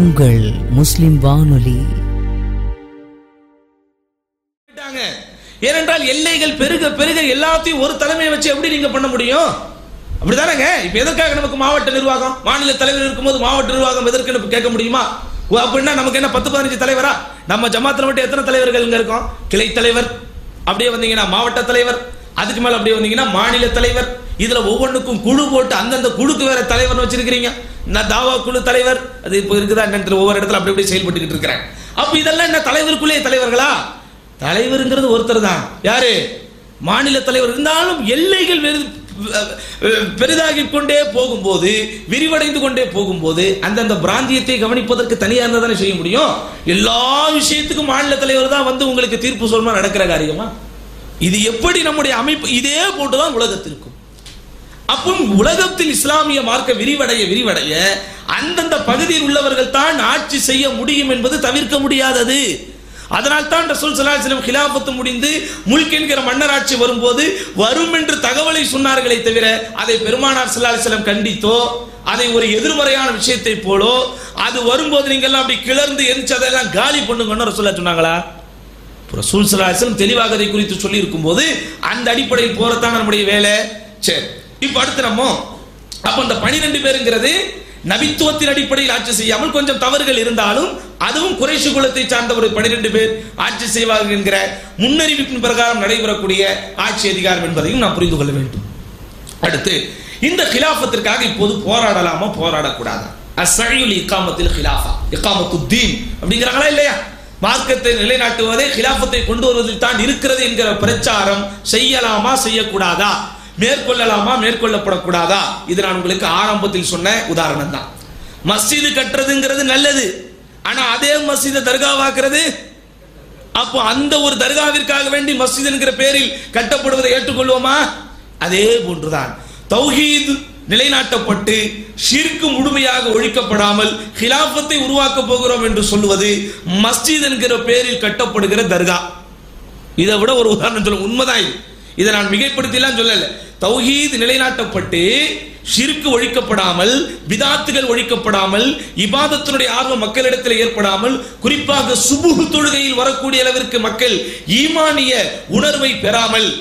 உங்கள் முஸ்லிம் வானொலி விட்டாங்க. ஏனென்றால் எல்லைகள் பெருக பெருக எல்லாத்தையும் ஒரு தலைமையை வச்சு எப்படி நீங்க பண்ண முடியும் அப்படிதானங்க இப்ப எதற்காக நமக்கு மாவட்ட நிர்வாகம் மாநில தலைவர் இருக்கும்போது மாவட்ட நிர்வாகம் எதற்கு கேட்க முடியுமா ஓ, அப்படின்னா நமக்கு என்ன பத்து பதினஞ்சு தலைவரா நம்ம ஜமாத்துல மட்டும் எத்தனை தலைவர்கள் இங்க இருக்கோம் கிளை தலைவர் அப்படியே வந்தீங்கன்னா மாவட்ட தலைவர் அதுக்கு மேல அப்படியே வந்தீங்கன்னா மாநில தலைவர் இதுல ஒவ்வொன்றுக்கும் குழு போட்டு அந்தந்த குழுக்கு வேற தலைவர் வச்சிருக்கிறீங்க நான் தாவா குழு தலைவர் அது இப்போ இருக்குதா என்னன்னு தெரியல. ஒவ்வொரு இடத்துல அப்படி அப்படியே செயல்பட்டுக்கிட்டு இருக்கிறேன் அப்ப இதெல்லாம் என்ன தலைவருக்குள்ளே தலைவர்களா தலைவருங்கிறது ஒருத்தர் தான் யாரு மாநில தலைவர் இருந்தாலும் எல்லைகள் வெறு- பெரிதாகி கொண்டே போகும்போது விரிவடைந்து கொண்டே போகும்போது அந்தந்த பிராந்தியத்தை கவனிப்பதற்கு தனியா இருந்தா தானே செய்ய முடியும் எல்லா விஷயத்துக்கும் மாநில தலைவர் தான் வந்து உங்களுக்கு தீர்ப்பு சொல்மா நடக்கிற காரியமா இது எப்படி நம்முடைய அமைப்பு இதே போட்டுதான் உலகத்திற்கும் அப்போ உலகத்தில் இஸ்லாமிய மார்க்க விரிவடைய விரிவடைய அந்தந்த பகுதியில் உள்ளவர்கள் தான் ஆட்சி செய்ய முடியும் என்பது தவிர்க்க முடியாதது அதனால் தான் ரசூல் ஸல்லல்லாஹு அலைஹி வஸல்லம் கிலாஃபத்து முடிந்து முல்க் என்கிற மன்னராட்சி வரும்போது வரும் என்று தகவலை சொன்னார்களே தவிர அதை பெருமானார் ஸல்லல்லாஹு அலைஹி வஸல்லம் கண்டித்தோ அதை ஒரு எதிர்மறையான விஷயத்தை போலோ அது வரும்போது நீங்க எல்லாம் அப்படி கிளர்ந்து எரிச்சு அதெல்லாம் காலி பண்ணுங்கன்னு ரசூல்லா சொன்னாங்களா ரசூல் ஸல்லல்லாஹு அலைஹி வஸல்லம் தெளிவாக அதை குறித்து சொல்லி இருக்கும்போது அந்த அடிப்படையில் போறதான் நம்முடைய வேலை சரி இப்ப அடுத்து நம்ம அப்ப அந்த 12 பேருங்கிறது நபித்துவத்தின் அடிப்படையில் ஆட்சி செய்யாமல் கொஞ்சம் தவறுகள் இருந்தாலும் அதுவும் குறைஷு குலத்தை சார்ந்த ஒரு 12 பேர் ஆட்சி செய்வார்கள் என்கிற முன்னறிவிப்பின் பிரகாரம் நடைபெறக்கூடிய ஆட்சி அதிகாரம் என்பதையும் நாம் புரிந்து கொள்ள வேண்டும் அடுத்து இந்த கிலாஃபத்திற்காக இப்போது போராடலாமா போராடக்கூடாதா அஸ்ஸயுல் இக்காமத்தில் கிலாஃபா இக்காமத்து தீன் அப்படிங்கிறாங்களா இல்லையா மார்க்கத்தை நிலைநாட்டுவதே கிலாஃபத்தை கொண்டு வருவதில் தான் இருக்கிறது என்கிற பிரச்சாரம் செய்யலாமா செய்யக்கூடாதா மேற்கொள்ளலாமா மேற்கொள்ளப்படக்கூடாதா இது நான் உங்களுக்கு ஆரம்பத்தில் சொன்ன உதாரணம் தான் மஸ்ஜிது கட்டுறதுங்கிறது நல்லது ஆனா அதே மஸ்ஜிதை தர்காவாக்குறது அப்போ அந்த ஒரு தர்காவிற்காக வேண்டி மஸ்ஜித் என்கிற பேரில் கட்டப்படுவதை ஏற்றுக்கொள்வோமா அதே போன்றுதான் தௌஹீத் நிலைநாட்டப்பட்டு ஷிர்க்கு முழுமையாக ஒழிக்கப்படாமல் ஹிலாஃபத்தை உருவாக்க போகிறோம் என்று சொல்லுவது மஸ்ஜித் என்கிற பேரில் கட்டப்படுகிற தர்கா இதை விட ஒரு உதாரணம் சொல்ல உண்மைதான் இது இதை நான் மிகைப்படுத்திலாம் சொல்லல தௌஹீத் நிலைநாட்டப்பட்டு ஷிர்க்கு ஒழிக்கப்படாமல் பிதாத்துகள் ஒழிக்கப்படாமல் இபாதத்தினுடைய ஆர்வம் மக்களிடத்தில் ஏற்படாமல் குறிப்பாக சுபுகு தொழுகையில் வரக்கூடிய அளவிற்கு மக்கள் ஈமானிய உணர்வை பெறாமல்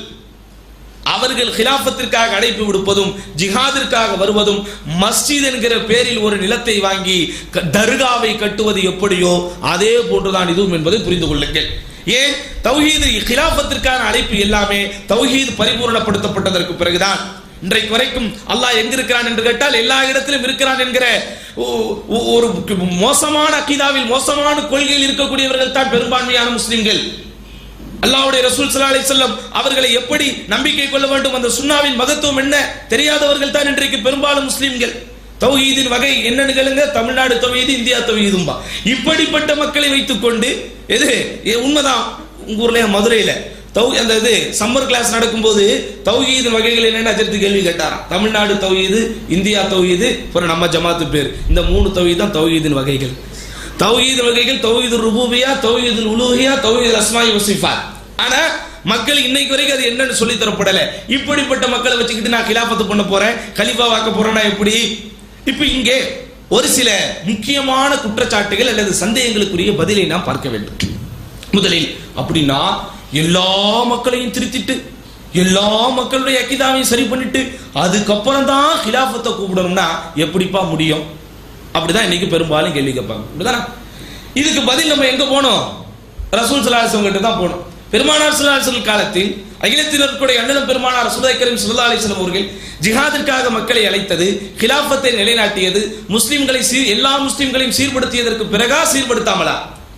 அவர்கள் கிலாஃபத்திற்காக அழைப்பு விடுப்பதும் ஜிஹாதிற்காக வருவதும் மஸ்ஜித் என்கிற பேரில் ஒரு நிலத்தை வாங்கி க- தர்காவை கட்டுவது எப்படியோ அதே போன்றுதான் இதுவும் என்பதை புரிந்து கொள்ளுங்கள் ஏன் தௌஹீது கிலாஃபத்திற்கான அழைப்பு எல்லாமே தௌஹீது பரிபூரணப்படுத்தப்பட்டதற்கு பிறகுதான் இன்றைக்கு வரைக்கும் அல்லாஹ் எங்க இருக்கிறான் என்று கேட்டால் எல்லா இடத்திலும் இருக்கிறான் என்கிற ஒ- ஒ- ஒரு மோசமான அக்கீதாவில் மோசமான கொள்கையில் இருக்கக்கூடியவர்கள் தான் பெரும்பான்மையான முஸ்லிம்கள் அல்லாஹ்வுடைய ரசூல் ஸல்லல்லாஹு அலைஹி வஸல்லம் அவர்களை எப்படி நம்பிக்கை கொள்ள வேண்டும் அந்த சுன்னாவின் மகத்துவம் என்ன தெரியாதவர்கள் தான் இன்றைக்கு பெரும்பாலும் முஸ்லிம்கள் தௌஹீதின் வகை என்னன்னு கேளுங்க தமிழ்நாடு தௌஹீது இந்தியா தௌஹீதும்பா இப்படிப்பட்ட மக்களை வைத்துக்கொண்டு எது இது உண்மைதான் உங்க ஊர்ல மதுரையில தௌ அந்த இது சம்மர் கிளாஸ் நடக்கும்போது தௌஹீதின் வகைகள் என்னன்னு அஜர்த்து கேள்வி கேட்டாராம் தமிழ்நாடு தௌஹீது இந்தியா தௌஹீது அப்புறம் நம்ம ஜமாத்து பேர் இந்த மூணு தௌஹீத் தான் தௌஹீதின் வகைகள் தௌஹீத் வகைகள் தௌஹீது ருபூபியா தௌஹீது உலூஹியா தௌஹீது அஸ்மாயி வசிஃபாத் ஆனா மக்கள் இன்னைக்கு வரைக்கும் அது என்னன்னு சொல்லி தரப்படல இப்படிப்பட்ட மக்களை வச்சுக்கிட்டு நான் கிலாபத்து பண்ண போறேன் கலிஃபா வாக்க போறேன்னா எப்படி இப்ப இங்கே ஒரு சில முக்கியமான குற்றச்சாட்டுகள் அல்லது சந்தேகங்களுக்குரிய பதிலை நாம் பார்க்க வேண்டும் முதலில் அப்படின்னா எல்லா மக்களையும் திருத்திட்டு எல்லா மக்களுடைய அக்கிதாவையும் சரி பண்ணிட்டு அதுக்கப்புறம் தான் கிலாஃபத்தை கூப்பிடணும்னா எப்படிப்பா முடியும் அப்படிதான் இன்னைக்கு பெரும்பாலும் கேள்வி கேட்பாங்க அப்படிதானே இதுக்கு பதில் நம்ம எங்க போனோம் ரசூல் சலாஹம் கிட்ட தான் போனோம் பெருமானார் சலாஹல் காலத்தில் அகிலத்தினருக்குடைய அண்ணனும் பெருமானார் ரசூலை கரீம் சல்லா அலிஸ்லாம் அவர்கள் ஜிஹாதிற்காக மக்களை அழைத்தது கிலாஃபத்தை நிலைநாட்டியது முஸ்லிம்களை சீர் எல்லா முஸ்லிம்களையும் சீர்படுத்தியதற்கு பிறகா சீர்படுத்தாமலா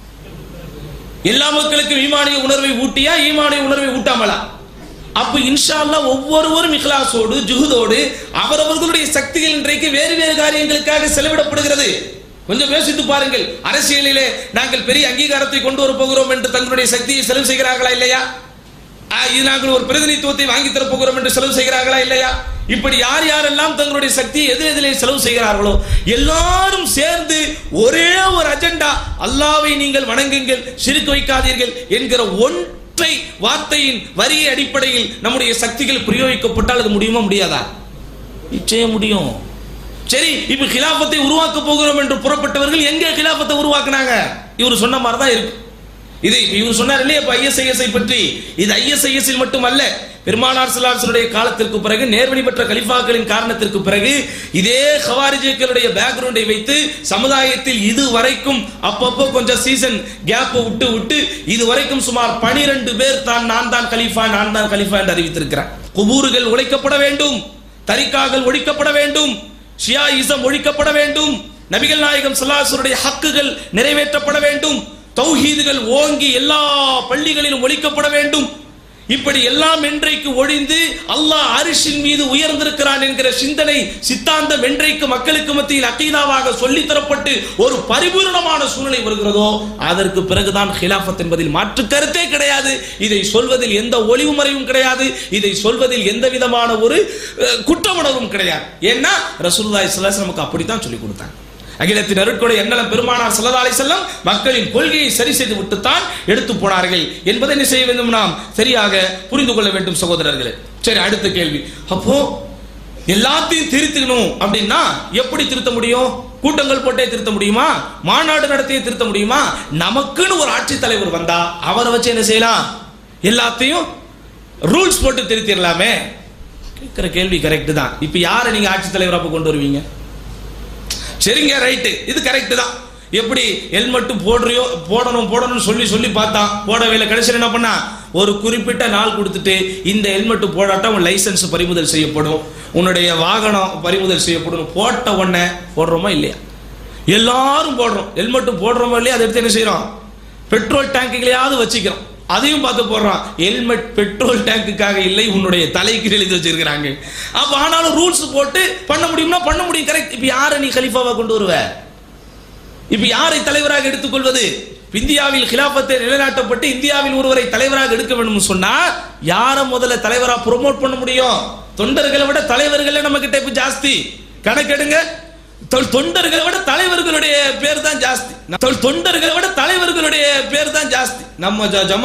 எல்லா மக்களுக்கும் ஈமானிய உணர்வை ஊட்டியா ஈமானிய உணர்வை ஊட்டாமலா அப்ப இன்ஷா அல்லாஹ் ஒவ்வொருவரும் இஹ்லாஸோடு ஜுஹுதோடு அவரவர்களுடைய சக்திகள் இன்றைக்கு வேறு வேறு காரியங்களுக்காக செலவிடப்படுகிறது கொஞ்சம் யோசித்து பாருங்கள் அரசியலிலே நாங்கள் பெரிய அங்கீகாரத்தை கொண்டு வர போகிறோம் என்று தங்களுடைய சக்தியை செலவு செய்கிறார்களா இல்லையா ஆ, இது நாங்கள் ஒரு பிரதிநிதித்துவத்தை வாங்கி தரப் போகிறோம் என்று செலவு செய்கிறார்களா இல்லையா இப்படி யார் யாரெல்லாம் தங்களுடைய சக்தியை எது எதிலே செலவு செய்கிறார்களோ எல்லாரும் சேர்ந்து ஒரே ஒரு அஜெண்டா அல்லாவை நீங்கள் வணங்குங்கள் சிரிக்க வைக்காதீர்கள் என்கிற ஒன்றை வார்த்தையின் வரிய அடிப்படையில் நம்முடைய சக்திகள் பிரயோகிக்கப்பட்டால் அது முடியுமா முடியாதா நிச்சயம் முடியும் சரி இப்ப கிலாபத்தை உருவாக்க போகிறோம் என்று புறப்பட்டவர்கள் எங்கே கிலாபத்தை உருவாக்குனாங்க இவர் சொன்ன மாதிரி தான் இருக்கு இது இவர் சொன்னார் இல்லையா இப்ப ஐஎஸ்ஐஎஸ்ஐ பற்றி இது ஐஎஸ்ஐஎஸ்ஸில் மட்டுமல்ல பெருமானார் சல்லாஹனுடைய காலத்திற்கு பிறகு நேர்வழி பெற்ற கலிஃபாக்களின் காரணத்திற்கு பிறகு இதே ஹவாரிஜிக்களுடைய பேக்ரவுண்டை வைத்து சமுதாயத்தில் இது வரைக்கும் அப்பப்போ கொஞ்சம் சீசன் கேப் விட்டு விட்டு இது வரைக்கும் சுமார் பனிரெண்டு பேர் தான் நான் தான் கலிஃபா நான் தான் கலிஃபா என்று அறிவித்திருக்கிறேன் குபூர்கள் உழைக்கப்பட வேண்டும் தரிக்காக்கள் ஒழிக்கப்பட வேண்டும் ஷியாயிசம் ஒழிக்கப்பட வேண்டும் நபிகள் நாயகம் சல்லாசுடைய ஹக்குகள் நிறைவேற்றப்பட வேண்டும் தௌஹீதுகள் ஓங்கி எல்லா பள்ளிகளிலும் ஒழிக்கப்பட வேண்டும் இப்படி எல்லாம் என்றைக்கு ஒழிந்து அல்லாஹ் அரிசின் மீது உயர்ந்திருக்கிறான் என்கிற சிந்தனை சித்தாந்தம் என்றைக்கு மக்களுக்கு மத்தியில் அக்கீதாவாக சொல்லித் தரப்பட்டு ஒரு பரிபூர்ணமான சூழ்நிலை வருகிறதோ அதற்கு பிறகுதான் ஹிலாஃபத் என்பதில் மாற்று கருத்தே கிடையாது இதை சொல்வதில் எந்த ஒளிவு மறைவும் கிடையாது இதை சொல்வதில் எந்த விதமான ஒரு அஹ், குற்ற உணர்வும் கிடையாது ஏன்னா ரசூலுல்லாஹி ஸல்லல்லாஹு அலைஹி நமக்கு அப்படித்தான் சொல்லி கொடுத்தாங்க அகிலத்தின் அருட்கொடை எண்ணலம் பெருமானார் ஸல்லல்லாஹு அலைஹி செல்லம் மக்களின் கொள்கையை சரி செய்து விட்டுத்தான் எடுத்து போனார்கள் என்பதை என்ன செய்ய வேண்டும் நாம் சரியாக புரிந்து கொள்ள வேண்டும் சகோதரர்களே சரி அடுத்த கேள்வி அப்போ எல்லாத்தையும் திருத்தணும் அப்படின்னா எப்படி திருத்த முடியும் கூட்டங்கள் போட்டே திருத்த முடியுமா மாநாடு நடத்தியே திருத்த முடியுமா நமக்குன்னு ஒரு ஆட்சி தலைவர் வந்தா அவரை வச்சு என்ன செய்யலாம் எல்லாத்தையும் ரூல்ஸ் போட்டு திருத்திடலாமே கேட்கிற கேள்வி கரெக்ட் தான் இப்ப யாரை நீங்க ஆட்சி தலைவரா அப்ப கொண்டு வருவீங்க சரிங்க ரைட்டு இது கரெக்ட் தான் எப்படி ஹெல்மெட் போடுறியோ போடணும் போடணும்னு சொல்லி சொல்லி பார்த்தான் போடவே இல்லை கடைசியில் என்ன பண்ணா ஒரு குறிப்பிட்ட நாள் கொடுத்துட்டு இந்த ஹெல்மெட் போடாட்டா உன் லைசன்ஸ் பறிமுதல் செய்யப்படும் உன்னுடைய வாகனம் பறிமுதல் செய்யப்படும் போட்ட உடனே போடுறோமா இல்லையா எல்லாரும் போடுறோம் ஹெல்மெட் போடுறோமா இல்லையா அதை எடுத்து என்ன செய்யறோம் பெட்ரோல் டேங்குகளையாவது வச்சுக்கிறோம் அதையும் பார்த்து போடுறான் ஹெல்மெட் பெட்ரோல் டேங்குக்காக இல்லை உன்னுடைய தலைக்கு எழுதி வச்சிருக்கிறாங்க அப்ப ஆனாலும் ரூல்ஸ் போட்டு பண்ண முடியும்னா பண்ண முடியும் கரெக்ட் இப்ப யாரை நீ கலிஃபாவா கொண்டு வருவ இப்ப யாரை தலைவராக எடுத்துக்கொள்வது இந்தியாவில் கிலாபத்தை நிலைநாட்டப்பட்டு இந்தியாவில் ஒருவரை தலைவராக எடுக்க வேண்டும் சொன்னா யாரை முதல்ல தலைவரா ப்ரோமோட் பண்ண முடியும் தொண்டர்களை விட தலைவர்களே நம்ம கிட்ட இப்ப ஜாஸ்தி கணக்கெடுங்க தொ- தொண்டர்களை விட தலைவர்களுடைய பேர் தான் ஜாஸ்தி தொ- தொண்டர்களை விட தலைவர்களுடைய பேர் தான் ஜாஸ்தி நம்ம ஜ- ஜமா